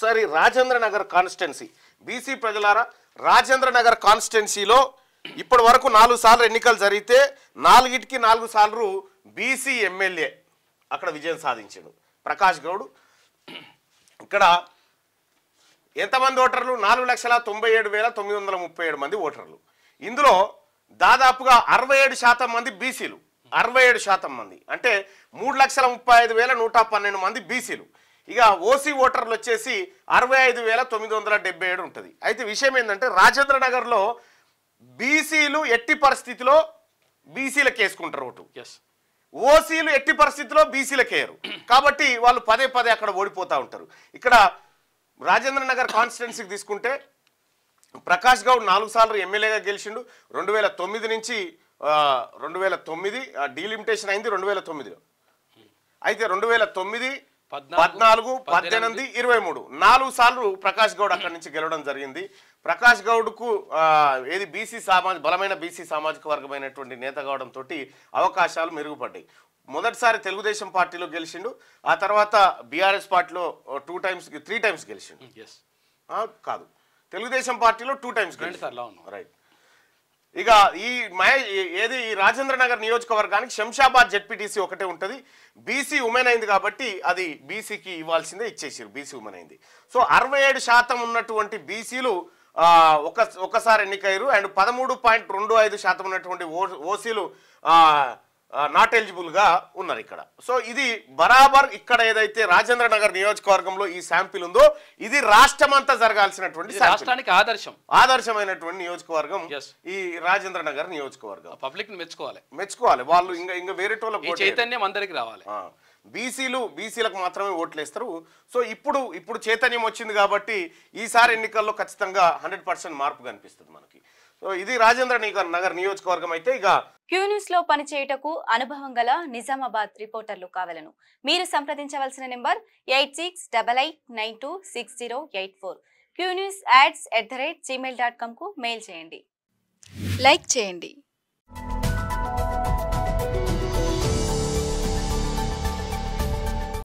ఒకసారి Rajendra Nagar constituency BC ప్రజలారా రాజేంద్ర నగర్ కాన్స్టిట్యున్సీలో ఇప్పటి వరకు నాలుగు సార్లు ఎన్నికలు జరిగితే నాలుగిటికి నాలుగు సార్లు బీసీ ఎమ్మెల్యే అక్కడ విజయం సాధించాడు ప్రకాష్ గౌడ్ ఇక్కడ ఎంతమంది ఓటర్లు నాలుగు లక్షల తొంభై ఏడు వేల తొమ్మిది వందల ముప్పై ఏడు మంది ఓటర్లు ఇందులో దాదాపుగా అరవై ఏడు శాతం మంది బీసీలు అరవై ఏడు శాతం మంది అంటే మూడు లక్షల ముప్పై ఐదు వేల నూట పన్నెండు మంది బీసీలు ఇక ఓసీ ఓటర్లు వచ్చేసి అరవై ఐదు వేల తొమ్మిది వందల డెబ్బై ఏడు ఉంటుంది అయితే విషయం ఏంటంటే రాజేంద్ర నగర్లో బీసీలు ఎట్టి పరిస్థితిలో బీసీలకు వేసుకుంటారు ఓటు ఎస్ ఓసీలు ఎట్టి పరిస్థితిలో బీసీలకేయరు కాబట్టి వాళ్ళు పదే పదే అక్కడ ఓడిపోతూ ఉంటారు ఇక్కడ రాజేంద్ర నగర్ కాన్స్టిట్యున్సీకి తీసుకుంటే ప్రకాష్ గౌడ్ నాలుగు సార్లు ఎమ్మెల్యేగా గెలిచిండు రెండు వేల తొమ్మిది నుంచి ఆ, రెండు వేల తొమ్మిది డీలిమిటేషన్ అయింది రెండు వేల తొమ్మిదిలో అయితే రెండు వేల తొమ్మిది పద్నాలుగు, పద్నాలుగు పద్దెనిమిది పద్దెనిమిది, ఇరవై మూడు నాలుగు సార్లు ప్రకాష్ గౌడ్ అక్కడి నుంచి గెలవడం జరిగింది ప్రకాష్ గౌడ్కు ఆ, ఏది బీసీ సామాజిక బలమైన బీసీ సామాజిక వర్గమైనటువంటి నేత కావడంతో అవకాశాలు మెరుగుపడ్డాయి మొదటిసారి తెలుగుదేశం పార్టీలో గెలిచిండు ఆ తర్వాత బీఆర్ఎస్ పార్టీలో టూ టైమ్స్ త్రీ టైమ్స్ గెలిచిండు ఎస్ ఆ, కాదు తెలుగుదేశం పార్టీలో టూ టైమ్స్ రెండు సార్లు అవును రైట్ ఇక ఈ మహే ఏది ఈ రాజేంద్ర నగర్ నియోజకవర్గానికి శంషాబాద్ జెడ్పీటీసీ ఒకటే ఉంటుంది బీసీ ఉమెన్ అయింది కాబట్టి అది బీసీకి ఇవ్వాల్సిందే ఇచ్చేసారు బీసీ ఉమెన్ అయింది సో అరవై ఏడు శాతం ఉన్నటువంటి బీసీలు ఒక ఒకసారి ఎన్నికయ్యారు అండ్ పదమూడు పాయింట్ రెండు ఐదు శాతం ఉన్నటువంటి ఓ ఓసీలు నాట్ ఎలిజిబుల్గా ఉన్నారు ఇక్కడ సో ఇది బరాబర్ ఇక్కడ ఏదైతే రాజేంద్ర నగర్ నియోజకవర్గంలో ఈ శాంపిల్ ఉందో ఇది రాష్ట్రమంతా జరగాల్సినటువంటి ఇది శాంపిల్. రాష్ట్రానికి ఆదర్శం ఆదర్శమైనటువంటి నియోజకవర్గం Yes. ఈ రాజేంద్ర నగర్ నియోజకవర్గం పబ్లిక్ ని మెచ్చుకోవాలి మెచ్చుకోవాలి వాళ్ళు ఇంకా ఇంకా వేరేటోళ్ళ ఈ చైతన్యం అందరికి రావాలి బీసీలు బీసీలకు మాత్రమే ఓట్లు వేస్తారు సో ఇప్పుడు ఇప్పుడు చైతన్యం వచ్చింది కాబట్టి ఈసారి ఎన్నికల్లో ఖచ్చితంగా హండ్రెడ్ పర్సెంట్ మార్పు కనిపిస్తుంది మనకి సో ఇది రాజేంద్ర నిగ- నగర్ నియోజకవర్గం అయితే ఇక క్యూ న్యూస్ లో పనిచేయుటకు అనుభవం గల నిజామాబాద్ రిపోర్టర్లు కావాలను మీరు సంప్రదించవలసిన number eight six double eight nine two six zero eight four Q news ads at the rate Gmail dot కామ్కు మెయిల్ చేయండి లైక్ చేయండి